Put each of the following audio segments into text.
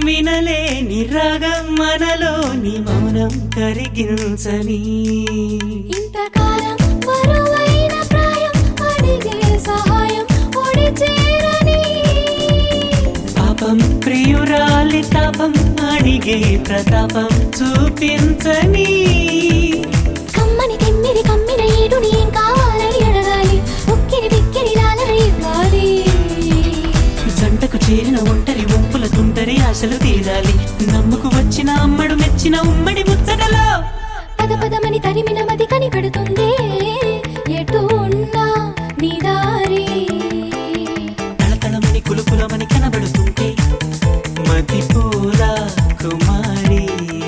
వినలేని రాగం మనలోని మౌనం కరిగించని ఇంతకాలం బరువైన ప్రాయం అడిగే సహాయం ఒడి చేరని పాపం ప్రియురాలి తాపం అడిగే ప్రతాపం చూపించని కమ్మని తిమ్మిరి కమ్మిన ఈడుని ఏం కావాలని అడగాలి ఉక్కిరి బిక్కిరి లాలన ఇవ్వాలి జంటకు చేరిన ఒంటరి వంపుల తుంటరి ఆశలు తీరాలి నమ్ముకు వచ్చిన అమ్మడు మెచ్చిన ఉమ్మడి ముచ్చటలో పద పదమని తరిమిన మది కనిపెడుతుంది ఎటు ఉన్నా నీ దారి తళతళమని కులుకులమని కనబడుతుంటే మతిపోరా కుమారి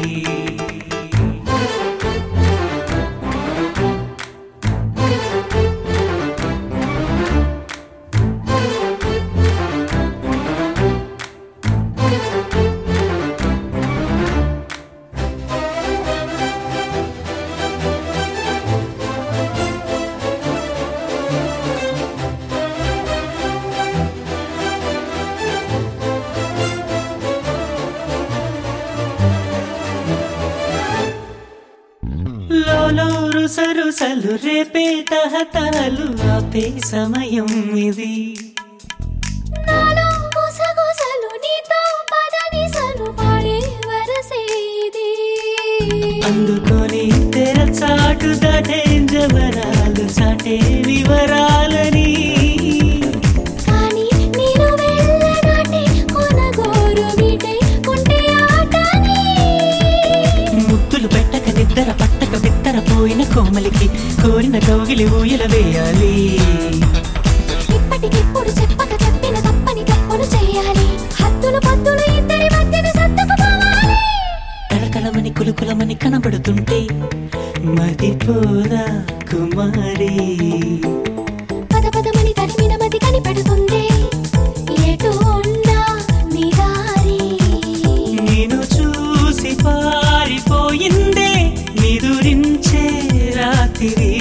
లోలో రుసరుసలు రేపే తహతహలు ఆపే సమయం ఇది నాలో గుసగుసలు నీతో పదనిసలు పాడే వరసేది అందుకొని తెరచాటు దాటే జవరాలు చాటే వివరాలని కానీ నేను వెళ్ళగానే కొనగోరు మీటే కొంటే ఆటని ముద్దులు పెట్టక నిద్ర పట్టక బిత్తర పోయిన కోమలికి కోరిన కౌగిలి ఊయల వేయాలి ఇప్పటికిప్పుడు చెప్పక చెప్పిన తప్పని తప్పును చేయాలి హద్దులు పద్దులు ఇద్దరి మధ్యన సర్దుకుపోవాలి కళకళమని కులుకులమని కనబడుతుంటే మదిపోదా కుమారి పద పదమని తరిమిన మది కనిపెడుతుంది ఎటు ఉన్నా నీ దారి నేను చూసి పారిపోయిందే నిదురించే రాత్రి